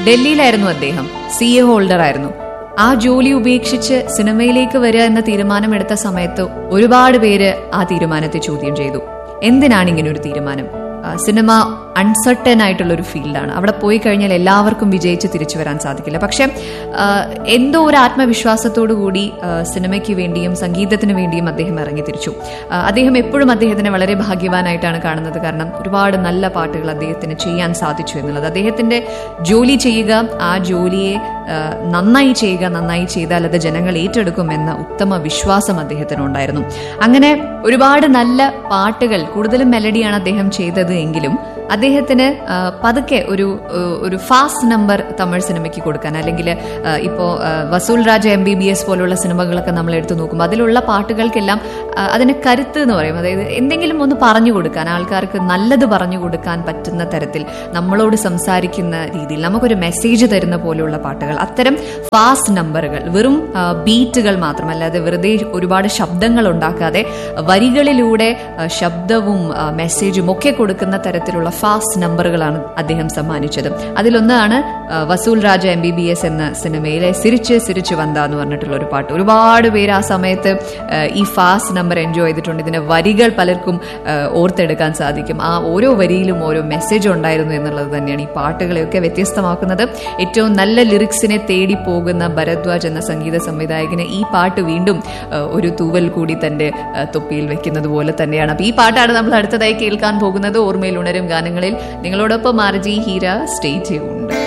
ഡൽഹിയിലായിരുന്നു അദ്ദേഹം C A holder ആയിരുന്നു ആ ജോലി ഉപേക്ഷിച്ച് സിനിമയിലേക്ക് വരിക എന്ന തീരുമാനമെടുത്ത സമയത്ത് ഒരുപാട് പേര് ആ തീരുമാനത്തെ ചോദ്യം ചെയ്തു എന്തിനാണ് ഇങ്ങനെ ഒരു തീരുമാനം ആ, സിനിമ അൺസർട്ടൻ ആയിട്ടുള്ള ഒരു ഫീൽഡാണ് അവിടെ പോയി കഴിഞ്ഞാൽ എല്ലാവർക്കും വിജയിച്ച് തിരിച്ചു വരാൻ സാധിക്കില്ല പക്ഷെ ആ, എന്തോ ഒരു ആത്മവിശ്വാസത്തോടു കൂടി ആ, സിനിമയ്ക്ക് വേണ്ടിയും സംഗീതത്തിന് വേണ്ടിയും അദ്ദേഹം ഇറങ്ങി തിരിച്ചു ആ, അദ്ദേഹം എപ്പോഴും അദ്ദേഹത്തിനെ വളരെ ഭാഗ്യവാനായിട്ടാണ് കാണുന്നത് കാരണം ഒരുപാട് നല്ല പാട്ടുകൾ അദ്ദേഹത്തിന് ചെയ്യാൻ സാധിച്ചു എന്നുള്ളത് അദ്ദേഹത്തിന്റെ ജോലി ചെയ്യുക ആ ജോലിയെ ആ, നന്നായി ചെയ്യുക നന്നായി ചെയ്താൽ അത് ജനങ്ങൾ ഏറ്റെടുക്കുമെന്ന ഉത്തമ വിശ്വാസം അദ്ദേഹത്തിനുണ്ടായിരുന്നു അങ്ങനെ ഒരുപാട് നല്ല പാട്ടുകൾ കൂടുതലും മെലഡിയാണ് അദ്ദേഹം ചെയ്തത് എങ്കിലും അദ്ദേഹത്തിന് ആ, പതുക്കെ ഒരു ഏഹ്, ഒരു ഫാസ്റ്റ് നമ്പർ തമിഴ് സിനിമയ്ക്ക് കൊടുക്കാൻ അല്ലെങ്കിൽ ഇപ്പോൾ Vasool Raja M B B S പോലുള്ള സിനിമകളൊക്കെ നമ്മൾ എടുത്തു നോക്കുമ്പോൾ അതിലുള്ള പാട്ടുകൾക്കെല്ലാം ആ, അതിന് കരുത്ത് എന്ന് പറയും അതായത് എന്തെങ്കിലും ഒന്ന് പറഞ്ഞു കൊടുക്കാൻ ആൾക്കാർക്ക് നല്ലത് പറഞ്ഞു കൊടുക്കാൻ പറ്റുന്ന തരത്തിൽ നമ്മളോട് സംസാരിക്കുന്ന രീതിയിൽ നമുക്കൊരു മെസ്സേജ് തരുന്ന പോലെയുള്ള പാട്ടുകൾ അത്തരം ഫാസ്റ്റ് നമ്പറുകൾ വെറും ആ, ബീറ്റുകൾ മാത്രമല്ലാതെ വെറുതെ ഒരുപാട് ശബ്ദങ്ങൾ ഉണ്ടാക്കാതെ വരികളിലൂടെ ആ, ശബ്ദവും ആ, മെസ്സേജും ഒക്കെ കൊടുക്കുന്ന തരത്തിലുള്ള ഫാസ്റ്റ് നമ്പറുകളാണ് അദ്ദേഹം സമ്മാനിച്ചത് അതിലൊന്നാണ് ആ, Vasool Raja M B B S എന്ന സിനിമയിലെ സിരിച്ച് സിരിച്ച് വന്ത എന്ന് പറഞ്ഞിട്ടുള്ള ഒരു പാട്ട് ഒരുപാട് പേര് ആ സമയത്ത് ആ, ഈ ഫാസ്റ്റ് നമ്പർ എൻജോയ് ചെയ്തിട്ടുണ്ട് ഇതിന്റെ വരികൾ പലർക്കും ആ, ഓർത്തെടുക്കാൻ സാധിക്കും ആ ഓരോ വരിയിലും ഓരോ മെസ്സേജ് ഉണ്ടായിരുന്നു എന്നുള്ളത് തന്നെയാണ് ഈ പാട്ടുകളെയൊക്കെ വ്യത്യസ്തമാക്കുന്നത് ഏറ്റവും നല്ല ലിറിക്സിനെ തേടി പോകുന്ന ഭരദ്വാജ് എന്ന സംഗീത സംവിധായകന് ഈ പാട്ട് വീണ്ടും ആ, ഒരു തൂവൽ കൂടി തന്റെ ആ, തൊപ്പിയിൽ വെക്കുന്നത് പോലെ തന്നെയാണ് അപ്പൊ ഈ പാട്ടാണ് നമ്മൾ അടുത്തതായി കേൾക്കാൻ പോകുന്നത് ഓർമ്മയിൽ ഉണരും ഗാനങ്ങളിൽ നിങ്ങളോടൊപ്പം ആർജി ഹീര സ്റ്റേ ട്യൂൺഡ്